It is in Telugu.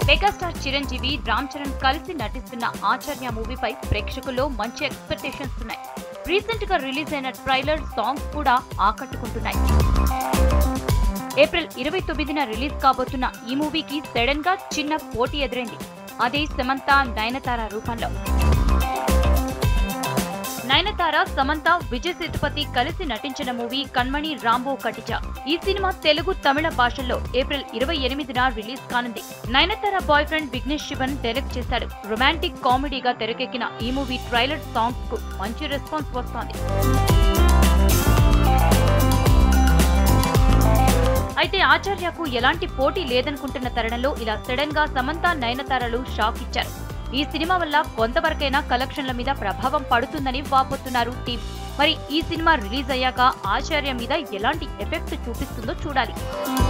మెగాస్టార్ చిరంజీవి రామ్ చరణ్ కలిసి నటిస్తున్న ఆచార్య మూవీపై ప్రేక్షకుల్లో మంచి ఎక్స్పెక్టేషన్స్ ఉన్నాయి రీసెంట్ గా రిలీజ్ అయిన ట్రైలర్ సాంగ్స్ కూడా ఆకట్టుకుంటున్నాయి ఏప్రిల్ ఇరవై తొమ్మిదిన రిలీజ్ కాబోతున్న ఈ మూవీకి సడన్ గా చిన్న పోటీ ఎదురైంది అదే సమంత నయనతార రూపంలో నయనతార సమంత విజయ్ సేతుపతి కలిసి నటించిన మూవీ కణ్మణి రాంబో కటిచ ఈ సినిమా తెలుగు తమిళ భాషల్లో ఏప్రిల్ ఇరవై ఎనిమిదిన రిలీజ్ కానుంది Nayanthara boyfriend Vignesh Shivan direct చేశాడు రొమాంటిక్ కామెడీగా తెరకెక్కిన ఈ మూవీ ట్రైలర్ సాంగ్స్ కు మంచి రెస్పాన్స్ వస్తోంది అయితే ఆచార్యకు ఎలాంటి పోటీ లేదనుకుంటున్న తరుణంలో ఇలా సడన్ గా సమంత నయనతారలు షాక్ ఇచ్చారు ఈ సినిమా వల్ల కొంతవరకైనా కలెక్షన్ల మీద ప్రభావం పడుతుందని వాపోతున్నారు టీం మరి ఈ సినిమా రిలీజ్ అయ్యాక ఆచార్య మీద ఎలాంటి ఎఫెక్ట్ చూపిస్తుందో చూడాలి